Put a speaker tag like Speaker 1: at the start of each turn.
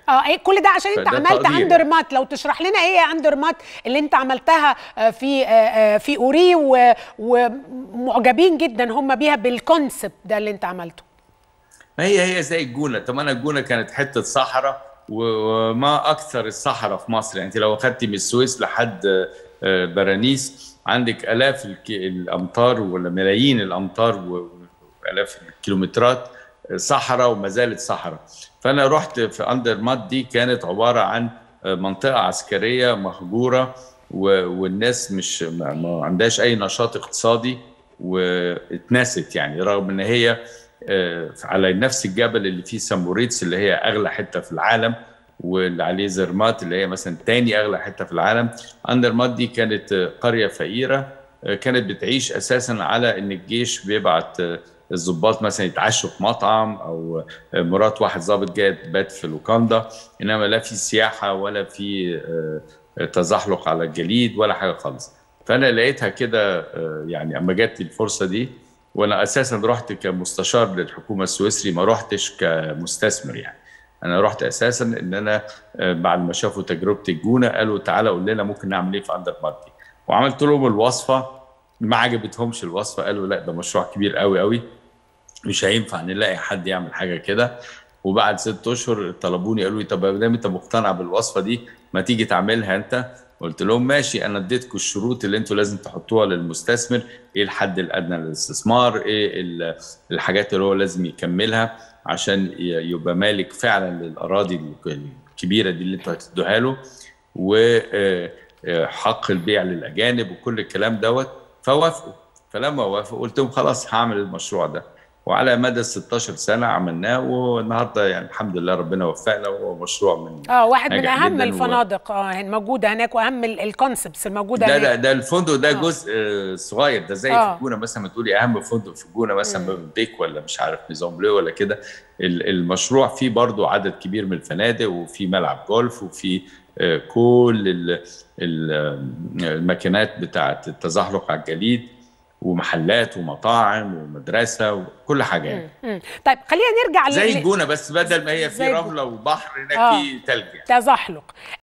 Speaker 1: اه إيه كل ده عشان انت
Speaker 2: فده
Speaker 1: عملت
Speaker 2: تقدير
Speaker 1: اندرمات لو تشرح لنا ايه يا اندرمات اللي انت عملتها آه، في آه، آه، في اوري و- ومعجبين جدا هم بيها بالكونسبت ده اللي انت عملته
Speaker 2: ما هي هي زي الجونه طب انا الجونه كانت حته صحراء و- وما اكثر الصحراء في مصر يعني انت لو اخدتي من السويس لحد آه، بارانيس عندك الاف الك- الامتار ولا ملايين الامتار و- والاف الكيلومترات صحراء وما زالت صحراء فانا رحت في اندر مات دي كانت عباره عن منطقه عسكريه مهجوره و- والناس مش ما ما عندهاش اي نشاط اقتصادي واتنست يعني رغم ان هي آه، على نفس الجبل اللي فيه ساموريتس اللي هي اغلى حته في العالم واللي عليه زرمات اللي هي مثلا تاني اغلى حته في العالم اندرمات دي كانت آه، قريه فقيره آه، كانت بتعيش اساسا على ان الجيش بيبعت آه، الضباط مثلا يتعشوا في مطعم او آه، مرات واحد ضابط جاي تبات في لوكاندا انما لا في سياحه ولا في آه، تزحلق على الجليد ولا حاجه خالص فانا لقيتها كده آه، يعني اما جات لي الفرصه دي وانا اساسا رحت كمستشار للحكومه السويسري ما رحتش كمستثمر يعني انا رحت اساسا ان انا آه، بعد ما شافوا تجربه الجونه قالوا تعالى قول لنا ممكن نعمل ايه في اندر ماركت وعملت لهم الوصفه ما عجبتهمش الوصفه قالوا لا ده مشروع كبير قوي قوي مش هينفع نلاقي حد يعمل حاجه كده وبعد ست اشهر طلبوني قالوا لي طب ما دام انت مقتنع بالوصفه دي ما تيجي تعملها انت قلت لهم ماشي انا اديتكم الشروط اللي انتوا لازم تحطوها للمستثمر ايه الحد الادنى للاستثمار ايه ال- الحاجات اللي هو لازم يكملها عشان ي- يبقى مالك فعلا للاراضي الكبيره دي اللي انتوا هتدوها له وحق البيع للاجانب وكل الكلام دوت فوافقوا فلما وافقوا قلت لهم خلاص هعمل المشروع ده وعلى مدى 16 سنه عملناه والنهارده يعني الحمد لله ربنا وفقنا وهو مشروع من
Speaker 1: اه واحد من
Speaker 2: ناجح
Speaker 1: اهم
Speaker 2: جداً و-
Speaker 1: الفنادق اه موجوده هناك واهم الكونسبتس الموجوده
Speaker 2: ده
Speaker 1: هناك
Speaker 2: ده ده الفندق ده
Speaker 1: آه.
Speaker 2: جزء آه، صغير ده زي
Speaker 1: آه.
Speaker 2: في الجونه مثلا ما تقولي اهم فندق في الجونه مثلا باب بيك ولا مش عارف نظام بلو ولا كده ال- المشروع فيه برضو عدد كبير من الفنادق وفي ملعب جولف وفي آه، كل ال- ال- آه، الماكينات بتاعه التزحلق على الجليد ومحلات ومطاعم ومدرسه وكل حاجه يعني
Speaker 1: مم. طيب خلينا نرجع
Speaker 2: زي
Speaker 1: ل-
Speaker 2: الجونه بس بدل ما هي
Speaker 1: زي
Speaker 2: في
Speaker 1: الجونة.
Speaker 2: رمله وبحر هناك
Speaker 1: آه.
Speaker 2: في ثلج يعني
Speaker 1: تزحلق